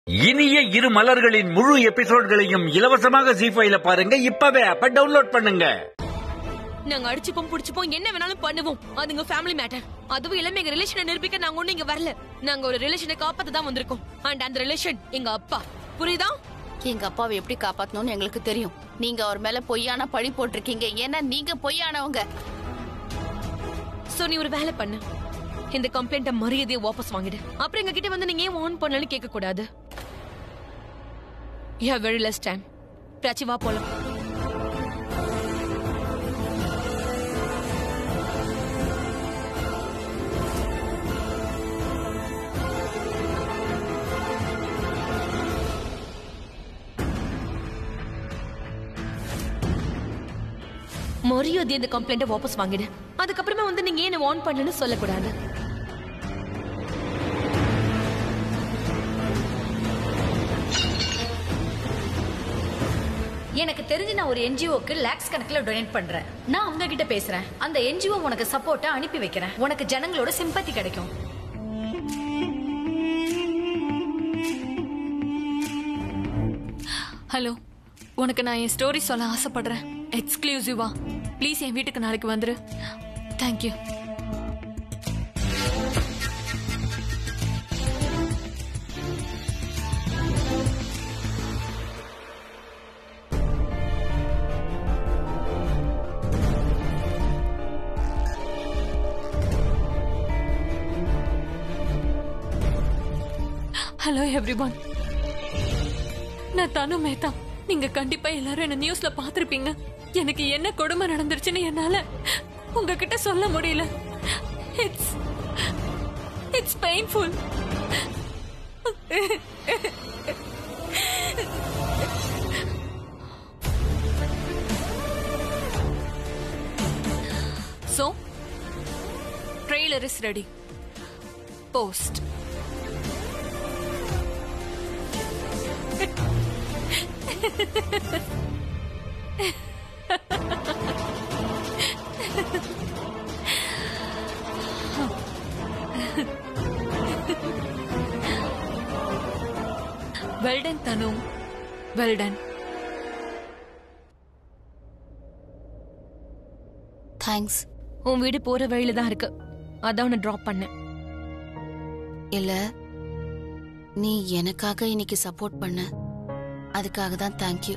இனிய இரு மலர்களின் முழு எபிசோட்களையும் இலவசமாக ஜி ஃபைல பாருங்க இப்பவே அப்ப டவுன்லோட் பண்ணுங்க நாங்க அடிச்சுப்போம் புடிச்சுப்போம் என்ன வேணாலும் பண்ணுவோம் அதுங்க ஃபேமிலி மேட்டர் அதுவும் இல்லாம எங்க ரிலேஷனை நிரூபிக்க நாங்க ஒண்ணு இங்க வரல நாங்க ஒரு ரிலேஷனை காப்பாத்த தான் வந்திருக்கோம் அண்ட் அந்த ரிலேஷன் எங்க அப்பா புரியுதா எங்க அப்பாவை எப்படி காப்பாத்தணும்னு எங்களுக்கு தெரியும் நீங்க அவர் மேல பொய்யான பழி போட்டிருக்கீங்க ஏன்னா நீங்க பொய்யானவங்க சோ நீ ஒரு வேலை பண்ணு இந்த கம்ப்ளைண்ட மரியாதையை வாபஸ் வாங்கிடு அப்புறம் எங்க கிட்ட வந்து நீங்க ஏன் ஆன் பண்ணலன்னு கேட்க கூடாது you have very less time Prachi வா போலாம் மரியாதை இந்த கம்ப்ளைண்ட வாபஸ் வாங்கிடு அதுக்கப்புறமா வந்து நீங்க ஏன் ஆன் பண்ணலன்னு சொல்லக்கூடாது எனக்கு தெரிஞ்சு நான் ஒரு என்ஜிஓக்கு லேக்ஸ் கணக்குல டொனேட் பண்றேன் நான் அவங்க கிட்ட பேசுறேன் அந்த என்ஜிஓ உனக்கு சப்போர்ட்டா அனுப்பி வைக்கிறேன் உனக்கு ஜனங்களோட சிம்பத்தி கிடைக்கும் ஹலோ உனக்கு நான் என் ஸ்டோரி சொல்ல ஆசைப்படுறேன் எக்ஸ்க்ளூசிவா ப்ளீஸ் என் வீட்டுக்கு நாளைக்கு வந்துரு தேங்க்யூ ஹலோ எவ்ரிவன் நான் தனு மேத்தா நீங்க கண்டிப்பா எல்லாரும் என்ன நியூஸ்ல பாத்திருப்பீங்க எனக்கு என்ன கொடுமை நடந்துருச்சுன்னு என்னால உங்ககிட்ட சொல்ல முடியல it's it's painful so trailer is ready post well done Tanu well done thanks உன் வீடு போற வழியில தான் இருக்கு அதான் உன்னை டிராப் பண்ணேன் இல்ல நீ எனக்காக இன்னைக்கு சப்போர்ட் பண்ண அதுக்காக தான் தேங்க்யூ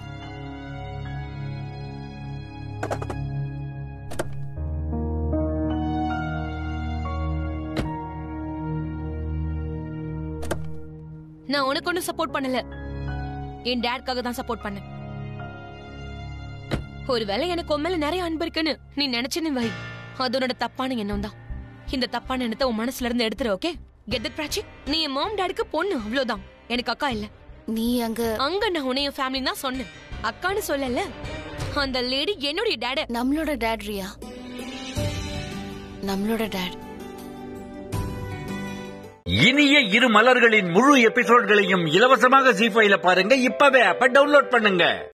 நான் உனக்கு ஒன்னும் சப்போர்ட் பண்ணல என் டேட்காக தான் சப்போர்ட் பண்ணேன் ஒருவேளை எனக்கு உன் மேல நிறைய அன்பு இருக்குன்னு நீ நினைச்சுன்னு வை அது உன்னோட தப்பான எண்ணம் தான் இந்த தப்பான எண்ணத்தை உன் மனசுல இருந்து எடுத்துரு ஓகே கெட் தட் பிராச்சி நீ என் மாம் டாடிக்கு பொண்ணு அவ்வளவுதான் எனக்கு அக்கா இல்ல நீ அங்க அங்க நான் உன்னை என் ஃபேமிலி தான் சொன்னேன் அக்கான்னு சொல்லல அந்த லேடி என்னுடைய டேட நம்மளோட டேட் ரியா நம்மளோட டேட் இனிய இரு மலர்களின் முழு எபிசோட்களையும் இலவசமாக ஜி ஃபைல பாருங்க இப்பவே அப்ப டவுன்லோட் பண்ணுங்க